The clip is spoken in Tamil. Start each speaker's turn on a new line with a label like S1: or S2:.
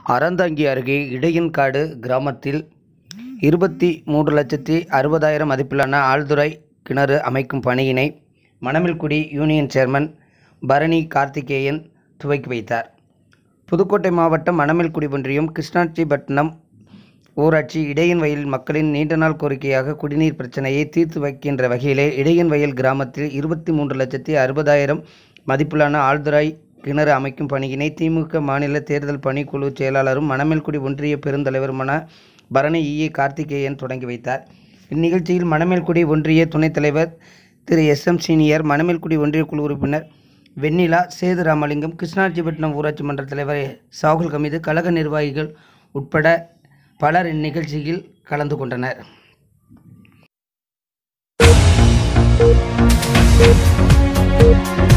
S1: அறந்தாங்கி அருகே இடையன்காடு கிராமத்தில் இருபத்தி மூன்று லட்சத்தி அறுபதாயிரம் மதிப்பிலான ஆழ்துளை கிணறு அமைக்கும் பணியினை மணமல்குடி யூனியன் சேர்மன் பரணி கார்த்திகேயன் துவக்கி வைத்தார் புதுக்கோட்டை மாவட்டம் மணமல்குடி ஒன்றியம் கிருஷ்ணாட்சிப்பட்டினம் ஊராட்சி இடையன் வயல் மக்களின் நீண்ட நாள் கோரிக்கையாக குடிநீர் பிரச்சனையை தீர்த்து வைக்கின்ற வகையிலே இடையன் வயல் கிராமத்தில் இருபத்தி மூன்று லட்சத்தி அறுபதாயிரம் மதிப்பிலான ஆழ்துளை கிணறு அமைக்கும் பணியினை திமுக மாநில தேர்தல் பணிக்குழு செயலாளரும் மணமேல்குடி ஒன்றிய பெருந்தலைவருமான பரணி ஈஏ கார்த்திகேயன் தொடங்கி வைத்தார் இந்நிகழ்ச்சியில் மணமேல்குடி ஒன்றிய துணைத் தலைவர் திரு எஸ் எம் சீனியர் மணமேல்குடி ஒன்றிய குழு உறுப்பினர் வெண்ணிலா சேது ராமலிங்கம் கிருஷ்ணாட்சிப்பட்டினம் ஊராட்சி மன்ற தலைவர் சாகுல் கமிது கழக நிர்வாகிகள் உட்பட பலர் இந்நிகழ்ச்சியில் கலந்து கொண்டனர்
S2: Thank